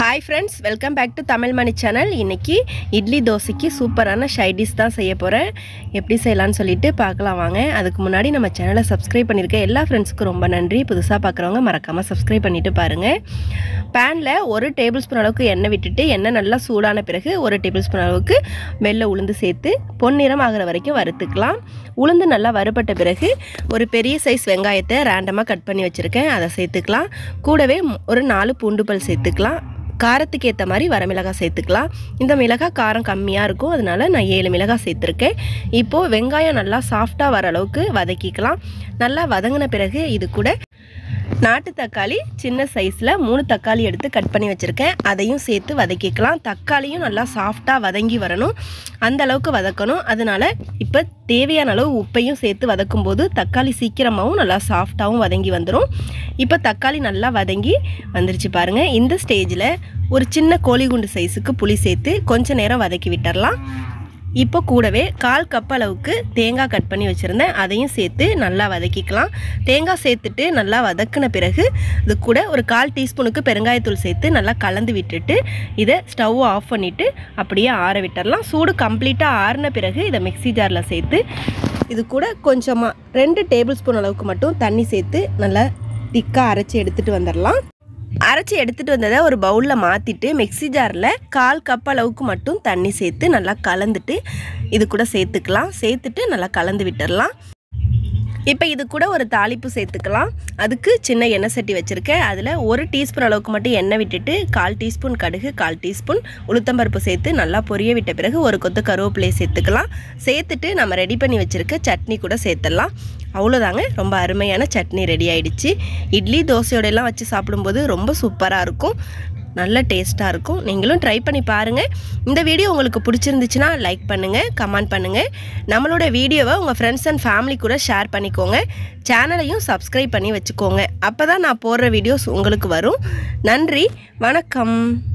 hi friends welcome back to Tamil Mani channel இன்றைக்கி இட்லி தோசைக்கு சூப்பரான ஷைடிஷ் தான் செய்ய போகிறேன் எப்படி செய்யலாம்னு சொல்லிட்டு பார்க்கலாம் வாங்க அதுக்கு முன்னாடி நம்ம சேனலை சப்ஸ்கிரைப் பண்ணியிருக்க எல்லா ஃப்ரெண்ட்ஸுக்கும் ரொம்ப நன்றி புதுசாக பார்க்குறவங்க மறக்காமல் சப்ஸ்கிரைப் பண்ணிவிட்டு பாருங்கள் பேனில் ஒரு டேபிள் ஸ்பூன் அளவுக்கு எண்ணெய் விட்டுட்டு எண்ணெய் நல்லா சூடான பிறகு ஒரு டேபிள் ஸ்பூன் அளவுக்கு வெள்ளை உளுந்து சேர்த்து பொன்னிறம் ஆகிற வரைக்கும் வறுத்துக்கலாம் உளுந்து நல்லா வறுபட்ட பிறகு ஒரு பெரிய சைஸ் வெங்காயத்தை ரேண்டமாக கட் பண்ணி வச்சுருக்கேன் அதை சேர்த்துக்கலாம் கூடவே ஒரு நாலு பூண்டு பல் சேர்த்துக்கலாம் காரத்துக்கு ஏற்ற மாதிரி வரமிளகாய் சேர்த்துக்கலாம் இந்த மிளகாய் காரம் கம்மியாக இருக்கும் அதனால நான் ஏழு மிளகாய் சேர்த்துருக்கேன் இப்போது வெங்காயம் நல்லா சாஃப்டாக வர அளவுக்கு வதக்கிக்கலாம் நல்லா வதங்கின பிறகு இது கூட நாட்டு தக்காளி சின்ன சைஸில் மூணு தக்காளி எடுத்து கட் பண்ணி வச்சுருக்கேன் அதையும் சேர்த்து வதக்கிக்கலாம் தக்காளியும் நல்லா சாஃப்டாக வதங்கி வரணும் அந்த அளவுக்கு வதக்கணும் அதனால் இப்போ தேவையான அளவு உப்பையும் சேர்த்து வதக்கும் போது தக்காளி சீக்கிரமாகவும் நல்லா சாஃப்டாகவும் வதங்கி வந்துடும் இப்போ தக்காளி நல்லா வதங்கி வந்துருச்சு பாருங்கள் இந்த ஸ்டேஜில் ஒரு சின்ன கோழி குண்டு சைஸுக்கு புளி சேர்த்து கொஞ்ச நேரம் வதக்கி விட்டுறலாம் இப்போ கூடவே கால் கப் அளவுக்கு தேங்காய் கட் பண்ணி வச்சுருந்தேன் அதையும் சேர்த்து நல்லா வதக்கிக்கலாம் தேங்காய் சேர்த்துட்டு நல்லா வதக்கின பிறகு இது கூட ஒரு கால் டீஸ்பூனுக்கு பெருங்காயத்தூள் சேர்த்து நல்லா கலந்து விட்டுட்டு இதை ஸ்டவ் ஆஃப் பண்ணிவிட்டு அப்படியே ஆற விட்டுறலாம் சூடு கம்ப்ளீட்டாக ஆறின பிறகு இதை மிக்ஸி ஜாரில் சேர்த்து இது கூட கொஞ்சமாக ரெண்டு டேபிள் ஸ்பூன் அளவுக்கு மட்டும் தண்ணி சேர்த்து நல்லா திக்காக அரைச்சி எடுத்துகிட்டு வந்துடலாம் அரைச்சி எடுத்துகிட்டு வந்ததை ஒரு பவுலில் மாற்றிட்டு மிக்ஸி ஜாரில் கால் கப் அளவுக்கு மட்டும் தண்ணி சேர்த்து நல்லா கலந்துட்டு இது கூட சேர்த்துக்கலாம் சேர்த்துட்டு நல்லா கலந்து விட்டுடலாம் இப்போ இது கூட ஒரு தாளிப்பு சேர்த்துக்கலாம் அதுக்கு சின்ன எண்ணெய் சட்டி வச்சுருக்கேன் அதில் ஒரு டீஸ்பூன் அளவுக்கு மட்டும் எண்ணெய் விட்டுட்டு கால் டீஸ்பூன் கடுகு கால் டீஸ்பூன் உளுத்தம்பருப்பு சேர்த்து நல்லா பொரிய விட்ட பிறகு ஒரு கொத்து கருவேப்பிலையை சேர்த்துக்கலாம் சேர்த்துட்டு நம்ம ரெடி பண்ணி வச்சுருக்க சட்னி கூட சேர்த்துடலாம் அவ்வளோதாங்க ரொம்ப அருமையான சட்னி ரெடி ஆயிடுச்சு இட்லி தோசையோடையெல்லாம் வச்சு சாப்பிடும்போது ரொம்ப சூப்பராக இருக்கும் நல்ல டேஸ்ட்டாக இருக்கும் நீங்களும் ட்ரை பண்ணி பாருங்கள் இந்த வீடியோ உங்களுக்கு பிடிச்சிருந்துச்சுன்னா லைக் பண்ணுங்கள் கமெண்ட் பண்ணுங்கள் நம்மளோட வீடியோவை உங்கள் ஃப்ரெண்ட்ஸ் அண்ட் ஃபேமிலி கூட ஷேர் பண்ணிக்கோங்க சேனலையும் சப்ஸ்கிரைப் பண்ணி வச்சுக்கோங்க அப்போ தான் நான் போடுற வீடியோஸ் உங்களுக்கு வரும் நன்றி வணக்கம்